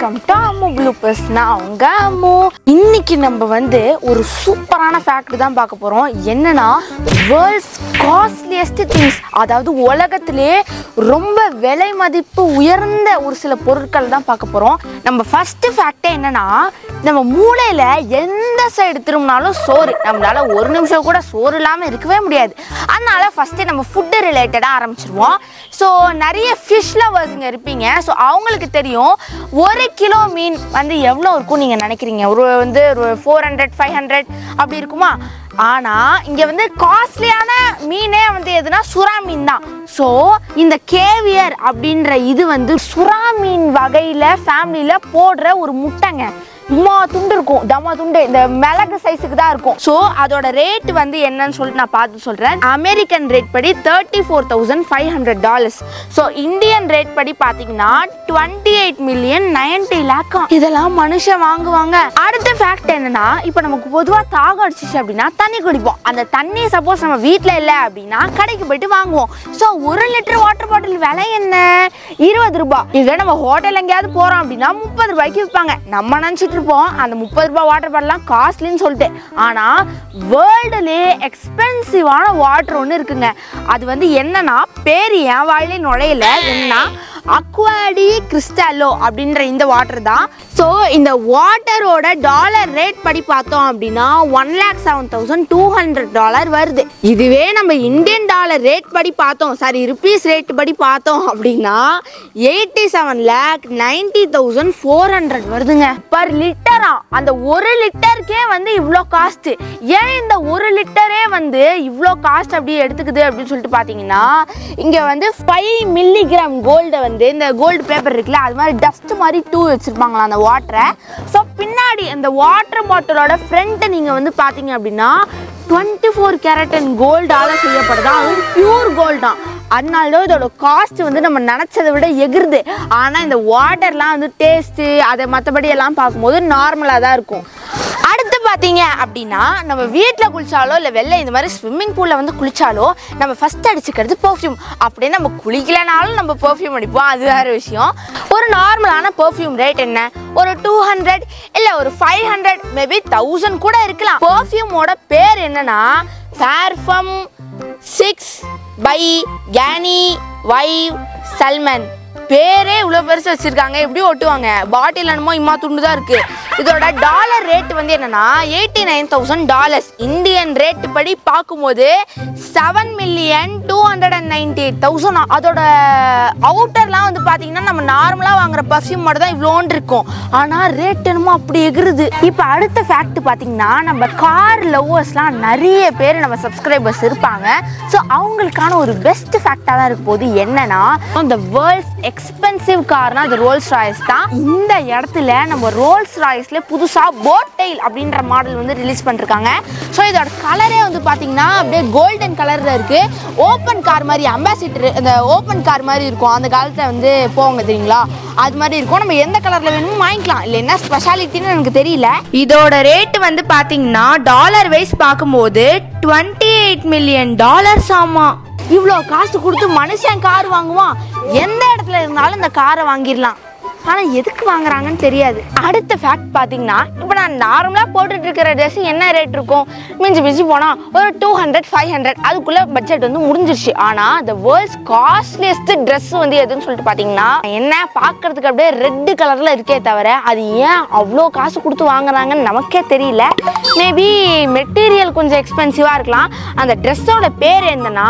welcome to Ammu bloopers நான் உங்க அம்மு இன்னைக்கு நம்ம வந்து ஒரு சூப்பரான ஃபேக்ட் தான் பார்க்க போறோம் என்னன்னா வேர்ல்ட்ஸ் காஸ்ட்லியஸ்ட் திங்ஸ் அதாவது உலகத்திலே ரொம்ப விலை மதிப்பு உயர்ந்த ஒரு சில பொருட்கள் தான் பார்க்க போறோம் நம்ம ஃபர்ஸ்ட் ஃபேக்டே என்னன்னா நம்ம மூளையில எந்த சைடு திரும்பினாலும் சோறு நம்மளால ஒரு நிமிஷம் கூட சோறு இல்லாம இருக்கவே முடியாது அதனால ஃபர்ஸ்ட் நம்ம ஃபுட்டு ரிலேட்டடாக ஆரம்பிச்சிருவோம் ஸோ நிறைய ஃபிஷ் லவர்ஸுங்க இருப்பீங்க ஸோ அவங்களுக்கு தெரியும் ஒரு கிலோ மீன் வந்து எவ்வளோ இருக்கும் நீங்கள் நினைக்கிறீங்க ஒரு வந்து ஒரு ஃபோர் ஹண்ட்ரட் ஃபைவ் ஹண்ட்ரட் அப்படி இருக்குமா ஆனால் இங்கே வந்து காஸ்ட்லியான மீனே வந்து எதுனா சுறா மீன் தான் ஸோ இந்த கேவியர் அப்படின்ற இது வந்து சுறா மீன் வகையில் ஃபேமிலியில் போடுற ஒரு முட்டைங்க இம்மா துண்டு இருக்கும் தம்மா துண்டு இந்த மிளகு சைஸுக்கு தான் இருக்கும் ஸோ அதோட ரேட் வந்து என்னன்னு சொல்லிட்டு நான் பார்த்து சொல்கிறேன் அமெரிக்கன் ரேட் படி thirty four thousand five hundred dollars so Indian rate படி பார்த்தீங்கன்னா டுவெண்ட்டி எயிட் மில்லியன் நைன்டி லேக்கம் இதெல்லாம் மனுஷன் வாங்குவாங்க அடுத்த ஃபேக்ட் என்னன்னா இப்போ நமக்கு பொதுவாக தாகம் அடிச்சிச்சு அப்படின்னா தண்ணி குடிப்போம் அந்த தண்ணி சப்போஸ் நம்ம வீட்டில் இல்லை அப்படின்னா கடைக்கு போயிட்டு வாங்குவோம் ஸோ ஒரு லிட்டர் வாட்டர் பாட்டில் விலை என்ன இருபது ரூபாய் இதுவே நம்ம ஹோட்டல் எங்கேயாவது போகிறோம் அப்படின்னா முப்பது ரூபாய்க்கு விற்பாங்க நம்ம நினச்சிட்டு இருப்போம் அந்த முப்பது ரூபாய் வாட்டர் பாட்டிலாம் காஸ்ட்லின்னு சொல்லிட்டு ஆனால் வேர்ல்டுலேயே எக்ஸ்பென்சிவான வாட்டர் ஒன்று இருக்குங்க அது வந்து என்னன்னா பேர் என் வாயிலே நுழையல என்னன்னா அக்வாடி கிறிஸ்டாலோ அப்படின்ற இந்த வாட்டர் தான் ஸோ இந்த வாட்டரோட டாலர் ரேட் படி பார்த்தோம் அப்படின்னா one lakh seven thousand two hundred dollar வருது இதுவே நம்ம இந்தியன் டாலர் ரேட் படி பார்த்தோம் சாரி ருபீஸ் ரேட் படி பார்த்தோம் அப்படின்னா eighty seven lakh ninety thousand four hundred வருதுங்க பர் லிட்டரா அந்த ஒரு லிட்டருக்கே வந்து இவ்வளோ காஸ்ட் ஏன் இந்த ஒரு லிட்டரே வந்து இவ்வளோ காஸ்ட் அப்படி எடுத்துக்குது அப்படின்னு சொல்லிட்டு பார்த்தீங்கன்னா இங்கே வந்து ஃபைவ் மில்லிகிராம் கோல்டை வந்து இந்த கோல்டு பேப்பர் இருக்குல்ல அது மாதிரி டஸ்ட் மாதிரி டூ வச்சுருப்பாங்களா அந்த வாட்டரை ஸோ பின்னாடி அந்த வாட்டர் பாட்டிலோட ஃப்ரண்ட்டை நீங்கள் வந்து பார்த்தீங்க அப்படின்னா டுவெண்ட்டி ஃபோர் கேரட்டன் கோல்டால் செய்யப்படுதா அதுவும் பியூர் கோல்டு தான் அதனால தான் இதோட காஸ்ட் வந்து நம்ம நினச்சதை விட எகிருது ஆனால் இந்த வாட்டர்லாம் வந்து டேஸ்ட்டு அதை மற்றபடி எல்லாம் பார்க்கும்போது நார்மலாக தான் இருக்கும் அடுத்து பார்த்தீங்க அப்படின்னா நம்ம வீட்டில் குளிச்சாலோ இல்லை வெளில இந்த மாதிரி ஸ்விம்மிங் பூலில் வந்து குளிச்சாலோ நம்ம ஃபஸ்ட் அடிச்சுக்கிறது பெர்ஃப்யூம் அப்படியே நம்ம குளிக்கலனாலும் நம்ம பெர்ஃப்யூம் அடிப்போம் அது வேறு விஷயம் ஒரு நார்மலான பெர்ஃப்யூம் ரேட் என்ன ஒரு டூ ஹண்ட்ரட் இல்லை ஒரு ஃபைவ் ஹண்ட்ரட் மேபி தௌசண்ட் கூட இருக்கலாம் பெர்ஃப்யூமோட பேர் என்னன்னா ஃபேர்ஃபம் சிக்ஸ் பை கேனி வைவ் சல்மன் பேரே இவ்வளோ பெருசு வச்சிருக்காங்க எப்படி ஒட்டுவாங்க பாட்டில் என்னமோ இம்மா துண்டு தான் இருக்கு இதோட டாலர் ரேட் வந்து என்னன்னா eighty nine thousand dollars Indian rate படி பார்க்கும்போது seven million two hundred and ninety eight thousand அதோட அவுட்டர்லாம் வந்து பார்த்தீங்கன்னா நம்ம நார்மலாக வாங்குற பர்ஃப்யூம் மட்டும் தான் இவ்வளோன்னு இருக்கும் ஆனால் ரேட் என்னமோ அப்படி எகிருது இப்போ அடுத்த ஃபேக்ட் பார்த்தீங்கன்னா நம்ம கார் லவ்வர்ஸ்லாம் நிறைய பேர் நம்ம சப்ஸ்கிரைபர்ஸ் இருப்பாங்க ஸோ அவங்களுக்கான ஒரு பெஸ்ட் ஃபேக்டாக தான் இருக்க போது என்னன்னா இந்த வேர்ல்ட்ஸ் எக்ஸ்பென்சிவ் கார்னா அது ரோல்ஸ் ராய்ஸ் தான் இந்த இடத்துல நம்ம ரோல்ஸ் ராய்ஸ்ல புதுசாக போட்டெயில் அப்படின்ற மாடல் வந்து ரிலீஸ் பண்ணிருக்காங்க ஸோ இதோட கலரே வந்து பார்த்தீங்கன்னா அப்படியே கோல்டன் கலரில் இருக்கு ஓப்பன் கார் மாதிரி அம்பாசிடர் இந்த ஓப்பன் கார் மாதிரி இருக்கும் அந்த காலத்தில் வந்து போவாங்க தெரியுங்களா அது மாதிரி இருக்கும் நம்ம எந்த கலரில் வேணுமோ வாங்கிக்கலாம் இல்லை என்ன ஸ்பெஷாலிட்டின்னு எனக்கு தெரியல இதோட ரேட் வந்து பார்த்தீங்கன்னா டாலர் வைஸ் பார்க்கும்போது டுவெண்ட்டி எயிட் மில்லியன் டாலர்ஸ் ஆமா இவ்வளோ காசு கொடுத்து மனுஷன் கார் வாங்குவான் எந்த இடத்துல இருந்தாலும் இந்த காரை வாங்கிடலாம் ஆனால் எதுக்கு வாங்குறாங்கன்னு தெரியாது அடுத்த ஃபேக்ட் பார்த்தீங்கன்னா இப்போ நான் நார்மலாக போட்டுட்டு இருக்கிற ட்ரெஸ் என்ன ரேட் இருக்கும் மிஞ்சி மிஞ்சி போனால் ஒரு டூ ஹண்ட்ரட் ஃபைவ் ஹண்ட்ரட் அதுக்குள்ளே பட்ஜெட் வந்து முடிஞ்சிருச்சு ஆனால் த வேர்ல்ட்ஸ் காஸ்ட்லியஸ்ட் ட்ரெஸ் வந்து எதுன்னு சொல்லிட்டு பார்த்தீங்கன்னா என்ன பார்க்கறதுக்கு அப்படியே ரெட் கலரில் இருக்கே தவிர அது ஏன் அவ்வளோ காசு கொடுத்து வாங்குறாங்கன்னு நமக்கே தெரியல மேபி மெட்டீரியல் கொஞ்சம் எக்ஸ்பென்சிவாக இருக்கலாம் அந்த ட்ரெஸ்ஸோட பேர் என்னன்னா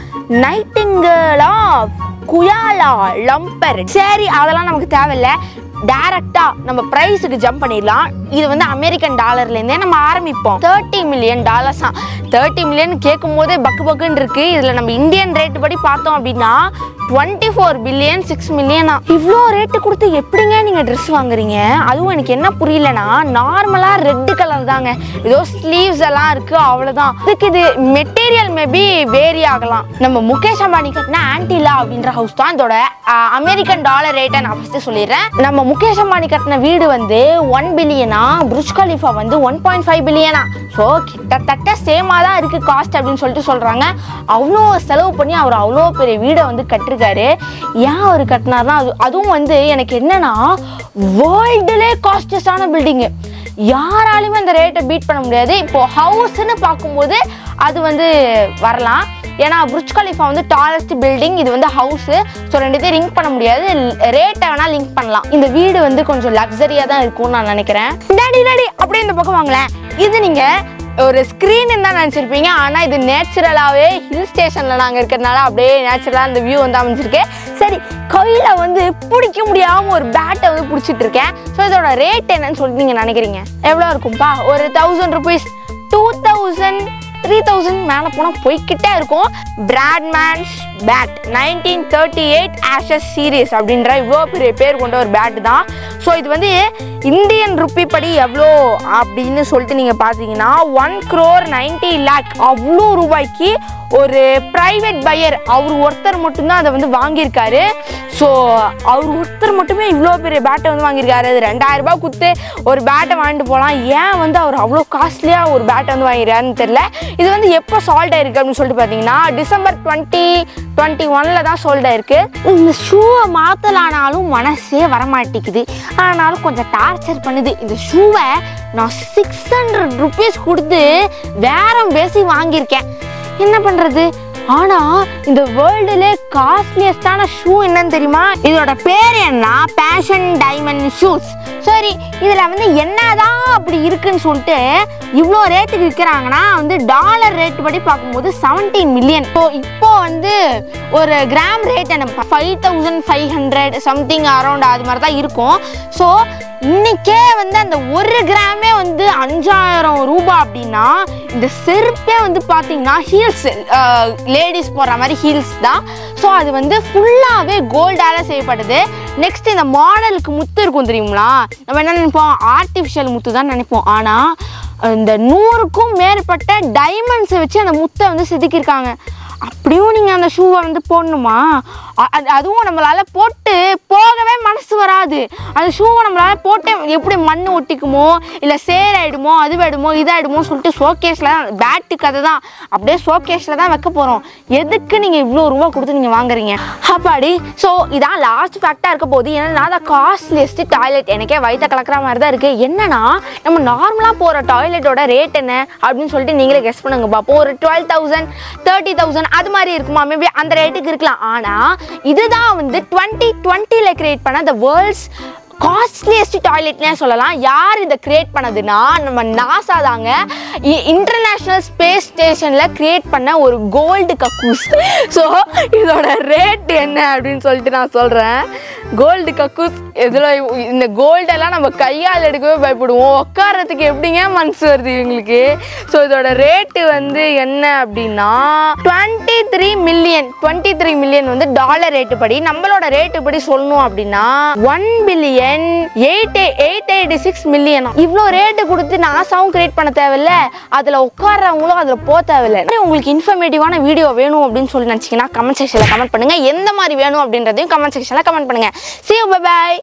நைட்டிங்கலா குயாலா லம்பர் சரி அதெல்லாம் நமக்கு தேவையில்ல டைரக்டா நம்ம ப்ரைஸுக்கு ஜம்ப் பண்ணிடலாம் இது வந்து அமெரிக்கன் டாலர்லேருந்தே நம்ம ஆரம்பிப்போம் தேர்ட்டி மில்லியன் டாலர்ஸ் தான் தேர்ட்டி மில்லியன் கேட்கும் போதே பக்கு பக்குன்னு இருக்கு இதில் நம்ம இந்தியன் ரேட் படி பார்த்தோம் அப்படின்னா டுவெண்ட்டி ஃபோர் பில்லியன் சிக்ஸ் மில்லியனா இவ்வளோ ரேட்டு கொடுத்து எப்படிங்க நீங்கள் ட்ரெஸ் வாங்குறீங்க அதுவும் எனக்கு என்ன புரியலனா நார்மலாக ரெட் கலர் தாங்க ஏதோ ஸ்லீவ்ஸ் எல்லாம் இருக்கு அவ்வளோதான் இதுக்கு இது மெட்டீரியல் மேபி வேரி ஆகலாம் நம்ம முகேஷ் அம்பானி கட்டின ஆன்டிலா அப்படின்ற ஹவுஸ் தான் இதோட அஹ், அமெரிக்கன் டாலர் ரேட்டை நான் ஃபஸ்ட்டு சொல்லிடுறேன் நம்ம முகேஷ் அம்பானி கட்டின வீடு வந்து ஒன் பில்லியனா புருஜ் கலிஃபா வந்து ஒன் பாயிண்ட் ஃபைவ் பில்லியனா ஸோ கிட்டத்தட்ட சேமாக தான் இருக்குது காஸ்ட் அப்படின்னு சொல்லிட்டு சொல்கிறாங்க அவ்வளோ செலவு பண்ணி அவர் அவ்வளோ பெரிய வீடை வந்து கட்டிருக்காரு ஏன் அவர் கட்டினார்னா அது அதுவும் வந்து எனக்கு என்னன்னா வேர்ல்டுலே காஸ்டஸ்டான பில்டிங்கு யாராலையுமே அந்த ரேட்டை பீட் பண்ண முடியாது இப்போ ஹவுஸ்னு பார்க்கும்போது அது வந்து வரலாம் ஏன்னா புர்ஜ் கலிஃபா வந்து டாலஸ்ட் பில்டிங் இது வந்து ஹவுஸு ஸோ ரெண்டுத்தையும் லிங்க் பண்ண முடியாது ரேட்டை வேணால் லிங்க் பண்ணலாம் இந்த வீடு வந்து கொஞ்சம் லக்ஸரியாக தான் இருக்கும்னு நான் நினைக்கிறேன் டாடி டாடி அப்படியே இந்த பக்கம் வாங்களேன் இது நீங்கள் ஒரு ஸ்க்ரீன் தான் நினச்சிருப்பீங்க ஆனால் இது நேச்சுரலாகவே ஹில் ஸ்டேஷனில் நாங்கள் இருக்கிறதுனால அப்படியே நேச்சுரலாக அந்த வியூ வந்து அமைஞ்சிருக்கு சரி கையில் வந்து பிடிக்க முடியாமல் ஒரு பேட்டை வந்து பிடிச்சிட்டு இருக்கேன் ஸோ இதோட ரேட் என்னன்னு சொல்லிட்டு நீங்கள் நினைக்கிறீங்க எவ்வளோ இருக்கும்பா ஒரு thousand rupees two thousand three thousand மேலே போனால் போய்க்கிட்டே இருக்கும் Bradman's bat nineteen thirty eight Ashes series அப்படின்ற இவ்வளோ பெரிய பேர் கொண்ட ஒரு பேட் தான் ஸோ இது வந்து இந்தியன் ருப்பி படி எவ்வளோ அப்படின்னு சொல்லிட்டு நீங்கள் பார்த்தீங்கன்னா ஒன் க்ரோர் நைன்டி லேக் அவ்வளோ ரூபாய்க்கு ஒரு ப்ரைவேட் பையர் அவர் ஒருத்தர் மட்டும்தான் அதை வந்து வாங்கியிருக்காரு ஸோ அவர் ஒருத்தர் மட்டுமே இவ்வளோ பெரிய பேட்டை வந்து வாங்கியிருக்காரு அது ரெண்டாயிரம் ரூபாய் கொடுத்து ஒரு பேட்டை வாங்கிட்டு போகலாம் ஏன் வந்து அவர் அவ்வளோ காஸ்ட்லியாக ஒரு பேட்டை வந்து வாங்கிடுறாருன்னு தெரில இது வந்து எப்போ சால்ட் ஆயிருக்கு அப்படின்னு சொல்லிட்டு பார்த்தீங்கன்னா டிசம்பர் டுவெண்ட்டி டுவெண்ட்டி ஒனில் தான் சோல்ட் ஆயிருக்கு இந்த ஷூவை மாற்றலானாலும் மனசே வரமாட்டேங்குது ஆனாலும் கொஞ்சம் டார்ச்சர் பண்ணுது இந்த ஷூவை நான் சிக்ஸ் ஹண்ட்ரட் ருபீஸ் கொடுத்து வேறம் பேசி வாங்கியிருக்கேன் என்ன பண்ணுறது ஆனா இந்த வேர்ல்டுலே காஸ்ட்லியஸ்டான ஷூ என்னன்னு தெரியுமா இதோட பேர் என்ன பேஷன் டைமண்ட் ஷூஸ் சரி இதுல வந்து என்னதான் அப்படி இருக்குன்னு சொல்லிட்டு இவ்வளோ ரேட்டுக்கு விற்கிறாங்கன்னா வந்து டாலர் ரேட் படி பார்க்கும்போது செவன்டீன் மில்லியன் ஸோ இப்போ வந்து ஒரு கிராம் ரேட் என்ன five thousand five hundred something around அது மாதிரி தான் இருக்கும் ஸோ இன்னைக்கே வந்து அந்த ஒரு கிராமே வந்து அஞ்சாயிரம் ரூபாய் அப்படின்னா இந்த செருப்பே வந்து பார்த்தீங்கன்னா ஹீல்ஸ் லேடிஸ் போடுற மாதிரி ஹீல்ஸ் தான் ஸோ அது வந்து ஃபுல்லாகவே கோல்டால் செய்யப்பட்டது நெக்ஸ்ட் இந்த மாடலுக்கு முத்து இருக்கும் தெரியுங்களா நம்ம என்ன நினைப்போம் ஆர்டிஃபிஷியல் முத்து தான் நினைப்போம் ஆனால் இந்த நூறுக்கும் மேற்பட்ட டைமண்ட்ஸை வச்சு அந்த முத்தை வந்து செதுக்கியிருக்காங்க அப்படியும் நீங்கள் அந்த ஷூவை வந்து போடணுமா அ- அது அதுவும் நம்மளால போட்டு போகவே மனசு வராது அந்த ஷூவை நம்மளால போட்டு எப்படி மண் ஒட்டிக்குமோ இல்லை சேராயிடுமோ அதுவாயிடுமோ இதாயிடுமோ சொல்லிட்டு ஷோகேஸில் பேட்டு கதை தான் அப்படியே ஷோகேஸில் தான் வைக்க போகிறோம் எதுக்கு நீங்கள் இவ்வளோ ரூபா கொடுத்து நீங்கள் வாங்குறீங்க அப்பாடி ஸோ இதான் லாஸ்ட் ஃபேக்டாக இருக்க போகுது ஏன்னா தான் காஸ்ட்லியஸ்ட் டாய்லெட் எனக்கே வயிற்ற கலக்கிற மாதிரி தான் இருக்குது என்னன்னா நம்ம நார்மலாக போகிற டாய்லெட்டோட ரேட் என்ன அப்படின்னு சொல்லிட்டு நீங்களே கெஸ் பண்ணுங்க பார்ப்போம் ஒரு டுவெல் தௌசண்ட் தேர்ட்டி தௌசண்ட் அது மாதிரி இருக்குமா மேபி அந்த ரேட்டுக்கு இருக்கலாம் ஆனால் இதுதான் வந்து டுவெண்ட்டி டுவெண்ட்டியில் கிரியேட் பண்ண த வேர்ல்ட்ஸ் காஸ்ட்லியஸ்ட் டாய்லெட்னே சொல்லலாம் யார் இதை கிரியேட் பண்ணதுன்னா நம்ம நாசா தாங்க இன்டர்நேஷ்னல் ஸ்பேஸ் ஸ்டேஷனில் கிரியேட் பண்ண ஒரு கோல்டு கக்கூஸ் ஸோ இதோட ரேட் என்ன அப்படின்னு சொல்லிட்டு நான் சொல்கிறேன் கோல்டு கக்கூஸ் இதில் இந்த கோல்டெல்லாம் நம்ம கையால் எடுக்கவே பயப்படுவோம் உட்காரத்துக்கு எப்படிங்க மனசு வருது இவங்களுக்கு ஸோ இதோட ரேட்டு வந்து என்ன அப்படின்னா twenty three million twenty three million வந்து டாலர் ரேட்டு படி நம்மளோட ரேட்டு படி சொல்லணும் அப்படின்னா one billion eight eight eighty six million இவ்வளோ ரேட்டு கொடுத்து நாசாவும் கிரியேட் பண்ண தேவையில்ல அதில் உட்கார்றவங்களும் அதில் போக தேவையில்ல இன்னும் உங்களுக்கு இன்ஃபர்மேட்டிவான வீடியோ வேணும் அப்படின்னு சொல்லி நினச்சிங்கன்னா கமெண்ட் செக்ஷனில் கமெண்ட் பண்ணுங்கள் எந்த மாதிரி வேணும் அப்படின்றதையும் கமெண்ட் செக்ஷனில் கமெண்ட் பண்ணுங்கள் see you bye bye